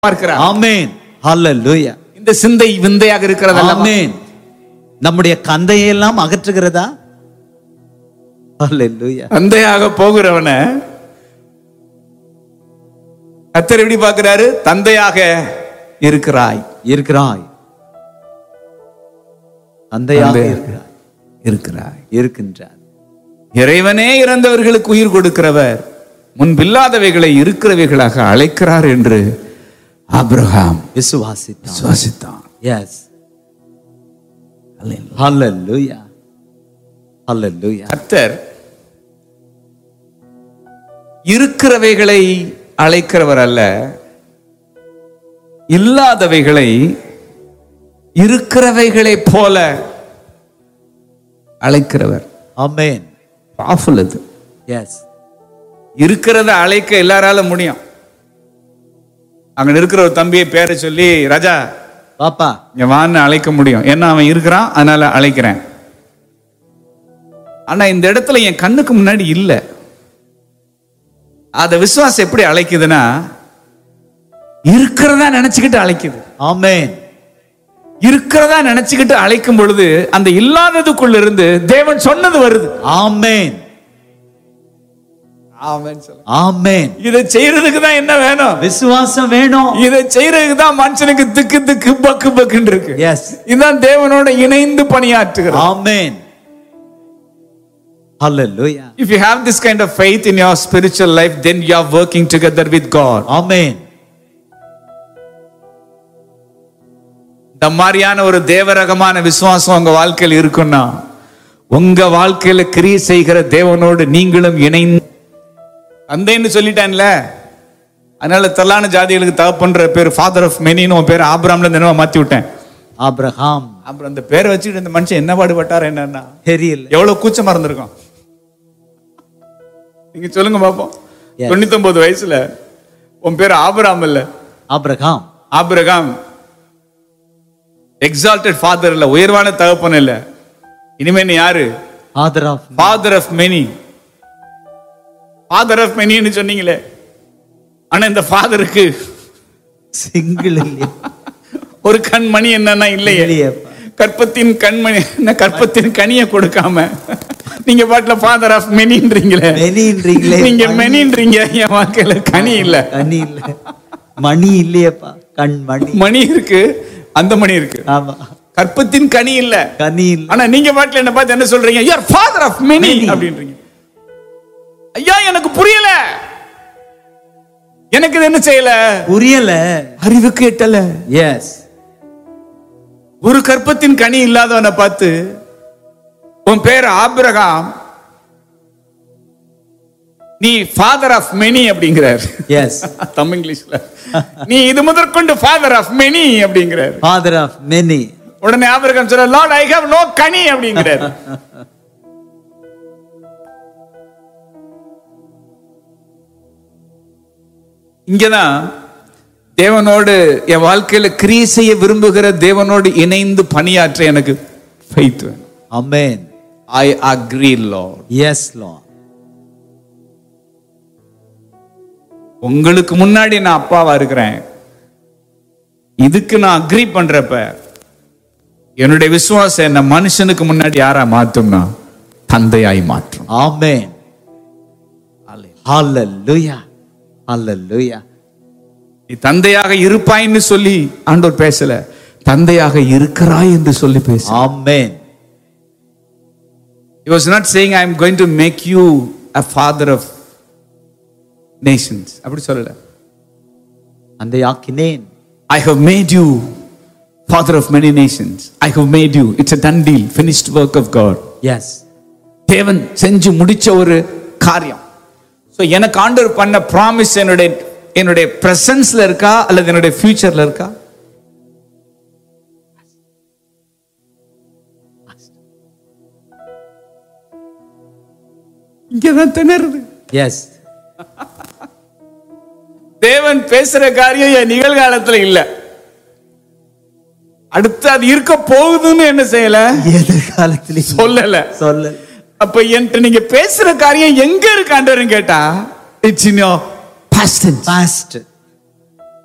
பார்க்கிறார் ஆமென் ஹalleluya இந்த சிந்தை விந்தையாக இருக்கிறதல்ல ஆமென் நம்முடைய கந்தையெல்லாம் அகற்றுகிறதா ஹalleluya தந்தையாக போகிறவன கத்தர் எப்படி பார்க்கிறாரு தந்தையாக இருக்கிறாய் இருக்கிறாய் தந்தையாக தந்தையாக இருக்கிறாய் இருக்கிறாய் இருக்கின்றார் இறைவனே இறந்தவர்களுக்கு உயிர் கொடுக்கிறவர் முன்பில்லாதவைகளை இருக்கிறவைகளாக அழைக்கிறார் என்று ஆபிரகாம் விசுவாசித்தான் சுவாசித்தான் எஸ் ஹalleluya ஹalleluya கர்த்தர் இருக்கிறவைகளை அழைக்கிறவர் அல்ல இல்லாதவைகளை இருக்கிறவைகளைப் போல அழைக்கிறவர் ஆமென் பவர்ஃபுல் அது எஸ் இருக்கிறத அழைக்க எல்லாரால முடியும் அங்க இருக்கிற ஒரு தம்பியை பேரை சொல்லி ராஜா பாப்பா இங்க வான்னு அழைக்க முடியும் ஏன்னா அவன் இருக்கிறான் அதனால அழைக்கிறேன் ஆனா இந்த இடத்துல என் கண்ணுக்கு முன்னாடி இல்ல அத விசுவாசம் எப்படி அழைக்குதுன்னா இருக்கிறதா நினைச்சுக்கிட்டு அழைக்குது ஆமென் இருக்கிறதா நினைச்சுக்கிட்டு அழைக்கும் பொழுது அந்த இல்லாததுக்குள்ள இருந்து தேவன் சொன்னது வருது ஆமென் ஆமென் இதை செய்யறதுக்கு தான் என்ன வேணும் விசுவாசம் வேணும் இதை செய்யறதுக்கு தான் மனுஷனுக்கு திக்கு திக்கு பக்கு பக்குன்னு இருக்கு எஸ் இதுதான் தேவனோட இணைந்து பணியாற்றுகிறது ஆமென் ஹalleluya If you have this kind of faith in your spiritual life, then you are working together with God. ஆமென் இந்த மாதிரியான ஒரு தேவரகமான விசுவாசம் உங்க வாழ்க்கையில் இருக்குன்னா உங்க வாழ்க்கையில கிரியை செய்கிற தேவனோடு நீங்களும் இணைந்து தந்தைன்னு சொல்லிட்டான்ல அதனால தலான ஜாதிகளுக்கு தகப்பன்ற பேர் ஃபாதர் ஆஃப் மெனின்னு உன் பேர் ஆபிராம்ல இருந்து என்னவோ மாத்தி விட்டேன் ஆபிரகாம் அப்புறம் அந்த பேரை வச்சுட்டு இந்த மனுஷன் என்ன பாடுபட்டார் என்னன்னா தெரியல எவ்வளவு கூச்சமா இருந்திருக்கும் நீங்க சொல்லுங்க பாப்போம் Yes. தொண்ணூத்தொன்பது வயசுல உன் பேர் ஆபிராம் இல்ல ஆபிரகாம் ஆபிரகாம் எக்ஸால்டட் ஃபாதர் இல்ல உயர்வான தகப்பன் இல்ல இனிமே நீ யாரு father of father of many father of மெனின்னு சொன்னீங்களே ஆனா இந்த ஃபாதருக்கு சிங்கிள் இல்லையா ஒரு கண்மணி என்னன்னா இல்லையே இல்லையேப்பா. கற்பத்தின் கண்மணி என்ன கற்பத்தின் கனியை கொடுக்காம நீங்க பாட்டுல ஃபாதர் ஆஃப் மெனின்றீங்களே மெனின்றீங்களே நீங்க மெனின்றீங்க என் வாழ்க்கையில கனி இல்ல கனி இல்ல மணி இல்லையேப்பா கண் மணி மணி இருக்கு அந்த மணி இருக்கு ஆமா கற்பத்தின் கனி இல்ல கனி இல்ல ஆனா நீங்க பாட்டுல என்ன பார்த்து என்ன சொல்றீங்க you are father of many Many. அப்படின்றீங்க ஐயா எனக்கு புரியல எனக்கு இது என்ன செய்யல புரியல அறிவுக்கு எட்டல எஸ் ஒரு கற்பத்தின் கனி இல்லாதவனை பார்த்து உன் பேர் ஆபிரகாம் நீ ஃபாதர் ஆஃப் மெனி அப்படிங்கிறார் எஸ் தமிழ் இங்கிலீஷ்ல நீ இது முதற்கொண்டு ஃபாதர் ஆஃப் மெனி அப்படிங்கிறார் ஃபாதர் ஆஃப் மெனி உடனே ஆபிரகாம் சொல்ற லார்ட் ஐ ஹேவ் நோ கனி அப்படிங்கிறார் இங்கதான் தேவனோடு என் வாழ்க்கையில கிரியை செய்ய விரும்புகிற தேவனோடு இணைந்து பணியாற்ற எனக்கு ஃபெய்த் வேணும் amen I agree lord yes லா உங்களுக்கு முன்னாடி நான் அப்பாவா இருக்கிறேன் இதுக்கு நான் அக்ரி பண்றப்ப என்னுடைய விசுவாசம் என்ன மனுஷனுக்கு முன்னாடி யாரா மாத்தும்னா தந்தையாய் மாற்றும் ஆமென் ஹalleluya ஹalleluya நீ தந்தையாக இருப்பாய்ன்னு சொல்லி ஆண்டவர் பேசல தந்தையாக இருக்கிறாய் என்று சொல்லி பேச ஆமென் He was not saying I am going to make you a father of nations அப்படி சொல்லல அந்த யாக்கினேன் I have made you father of many nations I have made you it's a done deal finished work of God yes தேவன் செஞ்சு முடிச்ச ஒரு காரியம் so எனக்கு ஆண்டவர் பண்ண ப்ராமிஸ் என்னுடைய என்னுடைய பிரசன்ஸ்ல இருக்கா அல்லது என்னுடைய ஃபியூச்சர்ல இருக்கா இங்கதான் திணறுது எஸ் தேவன் பேசுற காரியம் என் நிகழ்காலத்துல இல்ல அடுத்து அது இருக்க போகுதுன்னு என்ன செய்யல எதிர்காலத்திலே சொல்லல சொல்ல அப்ப என்கிட்ட நீங்க பேசுற காரியம் எங்க இருக்கு ஆண்டவர்னு கேட்டா it's in your past past